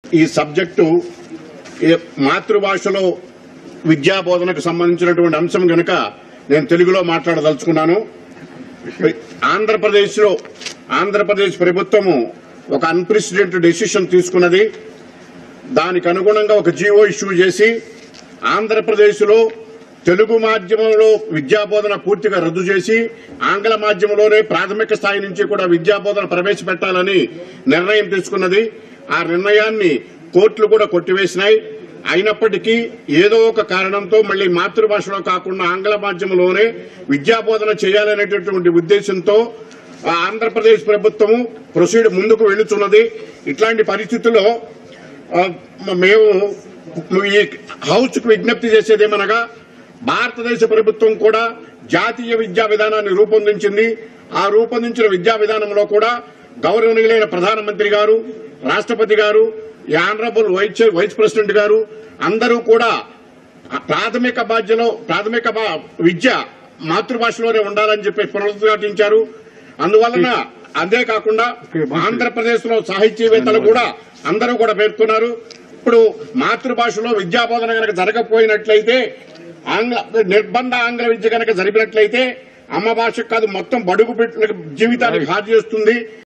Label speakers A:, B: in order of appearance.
A: ఈ సబ్జెక్టు ఏ- మాతృభాషలో విద్యా బోధనకు సంబంధించినటువంటి అంశం గనుక నేను తెలుగులో మాట్లాడదలుచుకున్నాను ఆంధ్రప్రదేశ్లో ఆంధ్రప్రదేశ్ ప్రభుత్వము ఒక అన్ప్రెసిడెంట్ డెసిషన్ తీసుకున్నది దానికి అనుగుణంగా ఒక జీవో ఇష్యూ చేసి ఆంధ్రప్రదేశ్లో తెలుగు మాధ్యమంలో విద్యాబోధన పూర్తిగా రద్దు చేసి ఆంగ్ల మాధ్యమంలోనే ప్రాథమిక స్థాయి నుంచి కూడా విద్యాబోధన ప్రవేశపెట్టాలని నిర్ణయం తీసుకున్నది ఆ నిర్ణయాన్ని కోర్టులు కూడా కొట్టివేసినాయి అయినప్పటికీ ఏదో ఒక కారణంతో మళ్ళీ మాతృభాషలో కాకుండా ఆంగ్ల మాధ్యమంలోనే విద్యాబోధన చేయాలనేటటువంటి ఉద్దేశంతో ఆ ఆంధ్రప్రదేశ్ ప్రభుత్వము ప్రొసీడ్ ముందుకు వెళుతున్నది ఇట్లాంటి పరిస్థితుల్లో ఆ, మేము ఈ హౌస్ కు విజ్ఞప్తి చేసేదేమనగా భారతదేశ ప్రభుత్వం కూడా జాతీయ విద్యా విధానాన్ని రూపొందించింది ఆ రూపొందించిన విద్యా విధానంలో కూడా గౌరవనీయులైన ప్రధానమంత్రి గారు రాష్ట్రపతి గారు ఈ ఆనరబుల్ వైస్ వైస్ ప్రెసిడెంట్ గారు అందరూ కూడా ఆ ప్రాథమిక బాధ్యలో ప్రాథమిక బా- విద్య మాతృభాషలోనే ఉండాలని చెప్పి పునరుద్ఘాటించారు అందువలన అంతేకాకుండా ఆంధ్రప్రదేశ్ లో సాహిత్యవేత్తలు కూడా అందరూ కూడా పేర్కొన్నారు ఇప్పుడు మాతృభాషలో విద్యాబోధన కనుక జరగకపోయినట్లయితే ఆంగ్ల నిర్బంధ ఆంగ్ల విద్య కనుక జరిపినట్లయితే అమ్మ భాషకు కాదు మొత్తం బడుగు పెట్టిన జీవితానికి హాని చేస్తుంది